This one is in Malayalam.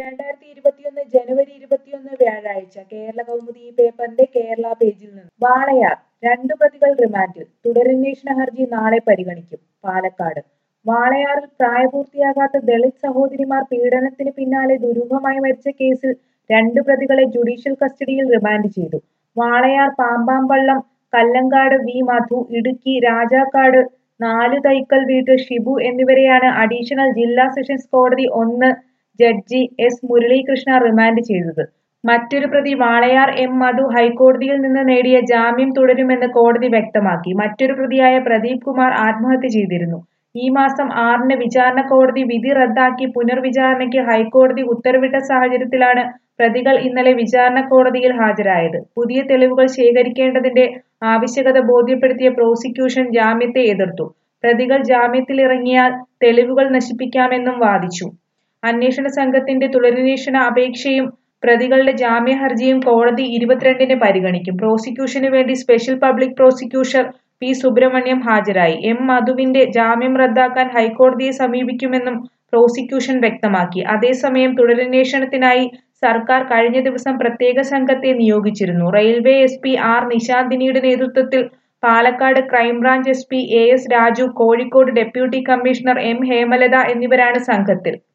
രണ്ടായിരത്തി ഇരുപത്തിയൊന്ന് ജനുവരി ഇരുപത്തിയൊന്ന് വ്യാഴാഴ്ച കേരള കൗമുദി ഈ പേപ്പറിന്റെ കേരള പേജിൽ നിന്ന് വാളയാർ രണ്ടു പ്രതികൾ റിമാൻഡിൽ തുടരന്വേഷണ ഹർജി നാളെ പരിഗണിക്കും പാലക്കാട് വാളയാറിൽ പ്രായപൂർത്തിയാകാത്ത ദളിത് സഹോദരിമാർ പീഡനത്തിന് പിന്നാലെ ദുരൂഹമായി മരിച്ച കേസിൽ രണ്ടു പ്രതികളെ ജുഡീഷ്യൽ കസ്റ്റഡിയിൽ റിമാൻഡ് ചെയ്തു വാളയാർ പാമ്പാമ്പള്ളം കല്ലങ്കാട് വി മധു ഇടുക്കി രാജാക്കാട് നാല് തൈക്കൽ വീട്ടിൽ ഷിബു എന്നിവരെയാണ് അഡീഷണൽ ജില്ലാ സെഷൻസ് കോടതി ഒന്ന് ജഡ്ജി എസ് മുരളീകൃഷ്ണ റിമാൻഡ് ചെയ്തത് മറ്റൊരു പ്രതി വാളയാർ എം മധു ഹൈക്കോടതിയിൽ നിന്ന് നേടിയ ജാമ്യം തുടരുമെന്ന് കോടതി വ്യക്തമാക്കി മറ്റൊരു പ്രതിയായ പ്രദീപ് കുമാർ ആത്മഹത്യ ചെയ്തിരുന്നു ഈ മാസം ആറിന് വിചാരണ കോടതി വിധി റദ്ദാക്കി പുനർവിചാരണയ്ക്ക് ഹൈക്കോടതി ഉത്തരവിട്ട സാഹചര്യത്തിലാണ് പ്രതികൾ ഇന്നലെ വിചാരണ കോടതിയിൽ ഹാജരായത് പുതിയ തെളിവുകൾ ശേഖരിക്കേണ്ടതിന്റെ ആവശ്യകത ബോധ്യപ്പെടുത്തിയ പ്രോസിക്യൂഷൻ ജാമ്യത്തെ എതിർത്തു പ്രതികൾ ജാമ്യത്തിലിറങ്ങിയാൽ തെളിവുകൾ നശിപ്പിക്കാമെന്നും വാദിച്ചു അന്വേഷണ സംഘത്തിന്റെ തുടരന്വേഷണ അപേക്ഷയും പ്രതികളുടെ ജാമ്യ ഹർജിയും കോടതി ഇരുപത്തിരണ്ടിന് പരിഗണിക്കും പ്രോസിക്യൂഷനു വേണ്ടി special public prosecutor P Subrahmanyam ഹാജരായി എം മധുവിന്റെ ജാമ്യം റദ്ദാക്കാൻ ഹൈക്കോടതിയെ സമീപിക്കുമെന്നും പ്രോസിക്യൂഷൻ വ്യക്തമാക്കി അതേസമയം തുടരന്വേഷണത്തിനായി സർക്കാർ കഴിഞ്ഞ ദിവസം പ്രത്യേക സംഘത്തെ നിയോഗിച്ചിരുന്നു റെയിൽവേ എസ് പി ആർ നിശാന്തിനിയുടെ നേതൃത്വത്തിൽ Palakkad crime branch S P A S Raju Kozhikode deputy commissioner M Hemalatha എന്നിവരാണ് സംഘത്തിൽ